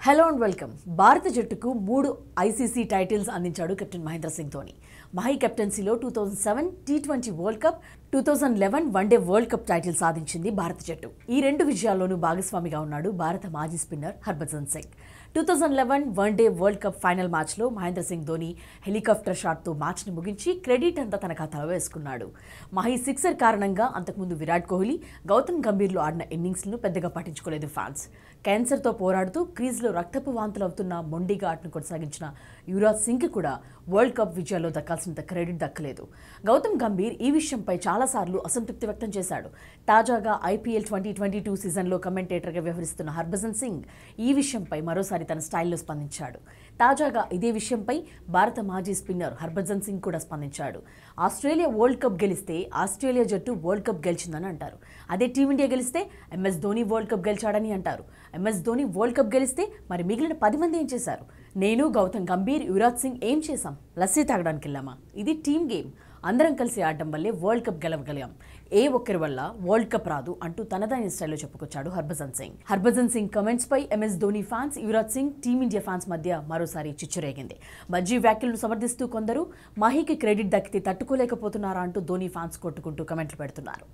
hello and welcome భారత జట్టుకు మూడు ఐసీసీ టైటిల్స్ అందించాడు కెప్టెన్ మహేంద్ర సింగ్ ధోని మహి కెప్టెన్సీలో two thousand seven T twenty world cup two thousand eleven one day world cup title సాధించింది భారత జట్టు ఈ రెండు విజయాల్లోనూ భాగస్వామిగా ఉన్నాడు భారత మాజీ spinner Harbhajan Singh two thousand eleven one day world cup final మ్యాచ్లో మహేంద్ర సింగ్ ధోని హెలికాప్టర్ షాట్తో మ్యాచ్ని ముగించి క్రెడిట్ అంతా తన ఖాతాలో వేసుకున్నాడు మహి సిక్సర్ కారణంగా అంతకుముందు విరాట్ కోహ్లీ గౌతమ్ గంభీర్లు ఆడిన ఇన్నింగ్స్లను పెద్దగా పట్టించుకోలేదు ఫ్యాన్స్ క్యాన్సర్తో పోరాడుతూ క్రీజ్లో రక్తపు వాంతులు అవుతున్న మొండిగా ఆటను కొనసాగించిన యువరాజ్ సింగ్ కూడా వరల్డ్ కప్ విజయాల్లో దక్కాల్సినంత క్రెడిట్ దక్కలేదు గౌతమ్ గంభీర్ ఈ విషయంపై చాలాసార్లు అసంతృప్తి వ్యక్తం చేశాడు తాజాగా ఐపీఎల్ ట్వంటీ ట్వంటీ టూ సీజన్లో కమెంటేటర్గా వ్యవహరిస్తున్న హర్భజన్ సింగ్ ఈ విషయంపై మరోసారి తన స్టైల్లో స్పందించాడు తాజాగా ఇదే విషయంపై భారత మాజీ స్పిన్నర్ హర్భజన్ సింగ్ కూడా స్పందించాడు ఆస్ట్రేలియా వరల్డ్ కప్ గెలిస్తే ఆస్ట్రేలియా జట్టు వరల్డ్ కప్ గెలిచిందని అంటారు అదే టీమిండియా గెలిస్తే ఎంఎస్ ధోని వరల్డ్ కప్ గెలిచాడని అంటారు ఎంఎస్ ధోని వరల్డ్ కప్ గెలిస్తే మరి మిగిలిన పది మంది ఏం చేశారు నేను గౌతమ్ గంభీర్ యువరాజ్ సింగ్ ఏం చేశాం లస్సీ తాగడానికి వెళ్ళామా ఇది టీమ్ గేమ్ అందరం కలిసి ఆడడం వల్లే వరల్డ్ కప్ గెలవగలిగాం ఏ ఒక్కరి వల్ల వరల్డ్ కప్ రాదు అంటూ తనదైన స్టైల్లో చెప్పుకొచ్చాడు హర్భజన్ సింగ్ హర్భజన్ సింగ్ కమెంట్స్ పై MS Dhoni fans Yuvraj Singh team India fans మధ్య మరోసారి చిచ్చురేగింది మజ్జీ వ్యాఖ్యలను సమర్థిస్తూ కొందరు మహికి క్రెడిట్ దక్కితే తట్టుకోలేకపోతున్నారా అంటూ ధోని ఫ్యాన్స్ కొట్టుకుంటూ కమెంట్లు పెడుతున్నారు